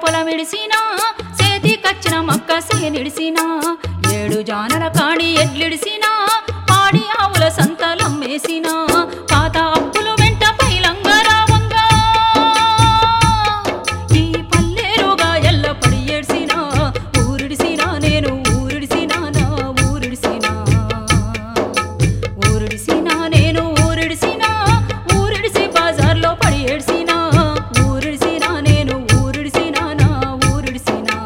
పొలమిడిసినా చేతికచ్చిన మక్క సేనిడిసినా ఏడు జానల కాడి ఎడ్లిడిసినా పాడి ఆవుల సంతలమ్మేసినా పాత అప్పులు వెంట పైలంగా రావంగా ఈ పల్లెరుగా ఎల్ల పడి ఏడ్సినా ఊరిడిసినా నేను ఊరిడిసినా నా ఊరిడిసినా ఊరిడిసినా నేను ఊరిడిసినా ఊరిడిసి బజార్లో పడి ఏడ్సినా ఊరిడిసినా నేను ఊరిడిసినా నా ఊరిడిసినా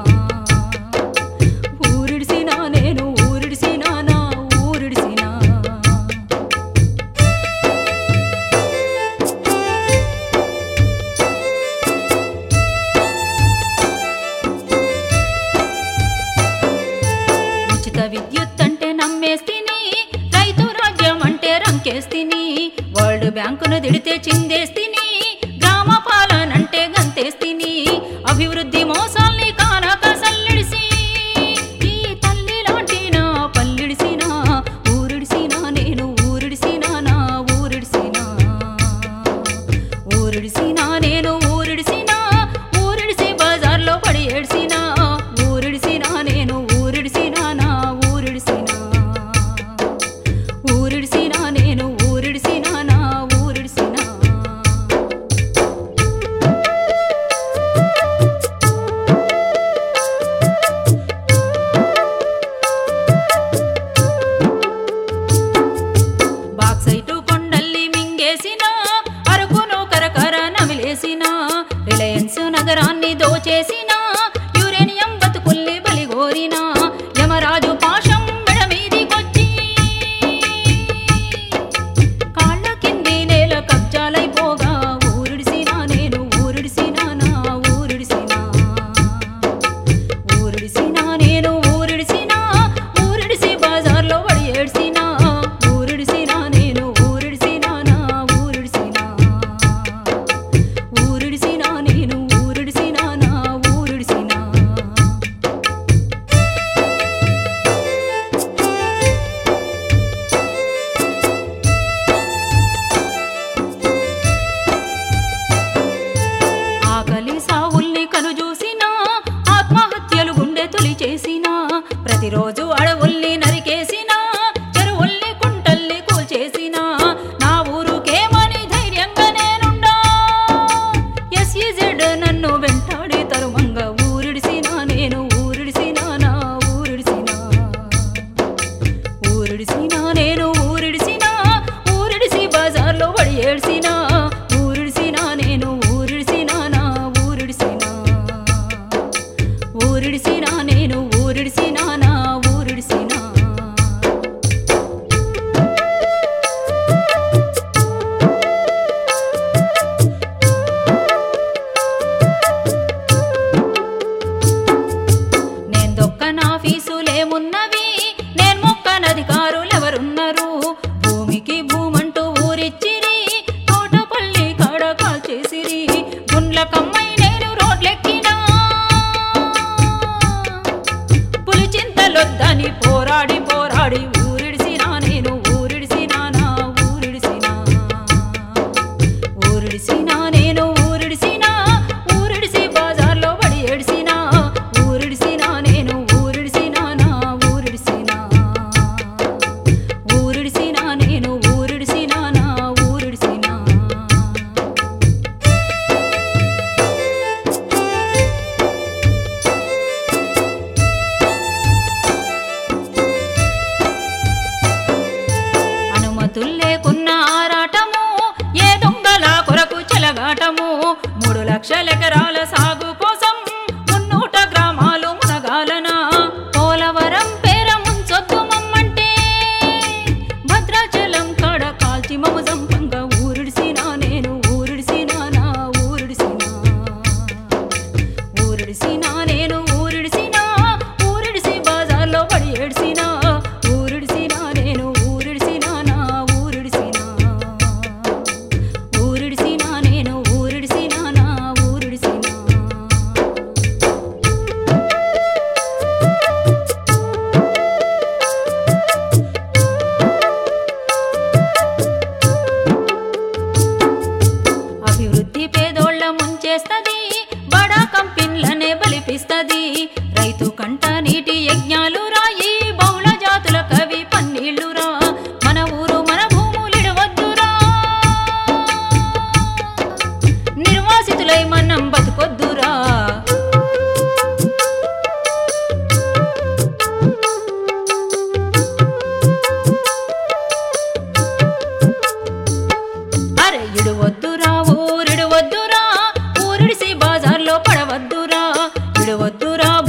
ఊరిడిసినా నేను ఊరిడిసినా నా ఊరిడిసినా ఉచిత విద్యుత్ అంటే నమ్మేస్తిని రైతు రాజ్యం అంటే రంకేస్తిని వరల్డ్ బ్యాంకును దిడితే చిందేస్తిని గ్రామ పాలన అంటే గంతేస్తిని అభివృద్ధి మోసాల్ని కానక సల్లిడిసి ఈ తల్లి లాంటి నా పల్లిడిసినా ఊరిడిసినా నేను ఊరిడిసినా నా ఊరిడిసినా ఊరిడిసినా నేను ఊరిడిసినా ఊరిడిసి బజార్లో పడి ఏడ్సినా ఊరిడిసినా నేను ఊరిడిసినా నా ఊరిడిసినా ఊరిడిసినా నేను ఊరిడిసినా నా ఊరిడిసినా బాక్సైటు కొండల్లి మింగేసిన అరకును కరకర నమిలేసిన రిలయన్స్ నగరాన్ని దోచేసిన యురేనియం బతుకుల్ని బలిగోరిన యమరాజు పాశం మెడ మీదికొచ్చి కాళ్ళ కింది నేల కబ్జాలైపోగా ఊరిడిసినా నేను ఊరిడిసినా నా ఊరిడిసినా ఊరిడిసినా నేను ఊరిడిసినా ఊరిడిసి బజార్లో పడి ఏడ్సినా ఊరిడిసినా నేను ఊరిడిసినా నా ఊరిడిసినా ఊరిడిసినా నేను ఊరిడిసినా నా ఊరిడిసినా ఆకలి సావుల్ని కనుజూసినా ఆత్మహత్యలు గుండె తొలి చేసినా ప్రతిరోజు అడవుల్ని నరికేసినా చెరువుల్ని కుంటల్ని కూల్చేసినా నా ఊరుకేమని ధైర్యంగా నేనుండా ఎస్ఈజెడ్ నన్ను వెంటాడి తరుమంగా ఊరిడిసినా నేను ఊరిడిసినా నా ఊరిడిసినా ఊరిడిసినా నేను ఊరిడిసినా ఊరిడిసి బజార్లో పడి ఏడ్సినా ఊరిడిసినా నేను ఊరిడిసినా నా ఊరిడిసినా ఊరిడిసినా నేను ఊరిడిసినా నా ఊరిడిసినా నేను దొక్కన ఫీసులేమున్నవి నేను మొక్కనధికారులెవరున్నారు భూమికి భూమంటూ ఊరిచ్చిరి తోటపల్లి కాడ కాల్చేసిరి గుండ్ల కమ్మై నేను రోడ్లెక్కినా పులిచింతలొద్దని పోరాడి పోరాడి ఊరిడిసినా నేను ఊరిడిసినా నా ఊరిడిసినా ఊరిడిసినా నేను ఊరిడిసినా ఊరిడిసి బజార్లో పడి ఏడ్సినా ఊరిడిసినా నేను ఊరిడిసినా నా ఊరిడిసినా ఊరిడిసినా నేను ఊరిడిసినా నా ఊరిడిసినా అనుమతులు లేకున్న ఆరాటము ఏ దొంగల కొరకు చెలగాటము మూడు లక్షల ఎకరాల సాగు కోసం మున్నూట గ్రామాలు మునగాలన పోలవరం పేర ముంచొద్దు మమ్మంటే భద్రాచలం కాడ కాల్చి మము జంపంగా ఊరిడిసినా నేను ఊరిడిసినా నా ఊరిడిసినా ఊరిడిసినా నేను ఊరిడిసినా ఊరిడిసి బజార్లో పడి ఏడ్సినా ఊరిడిసినా నేను ఊరిడిసినా నా ఊరిడిసినా ఊరిడిసినా నేను ఊరిడిసినా నా ఊరిడిసినా అభివృద్ధి పేదోళ్ళ ముంచేస్తది బడా కంపెనీలనే ఉన్నది రైతు కంట నీటి యజ్ఞాలు రాయి బహుళ జాతుల కవి పన్నీళ్లురా మన ఊరు మన భూములిడవద్దురా నిర్వాసితులై మనం బతుకొద్దురా అరే ఇడువద్దురా ఊరిడువద్దురా ఊరిడిసి బజార్లో పడవద్దురా ఇడువద్దురా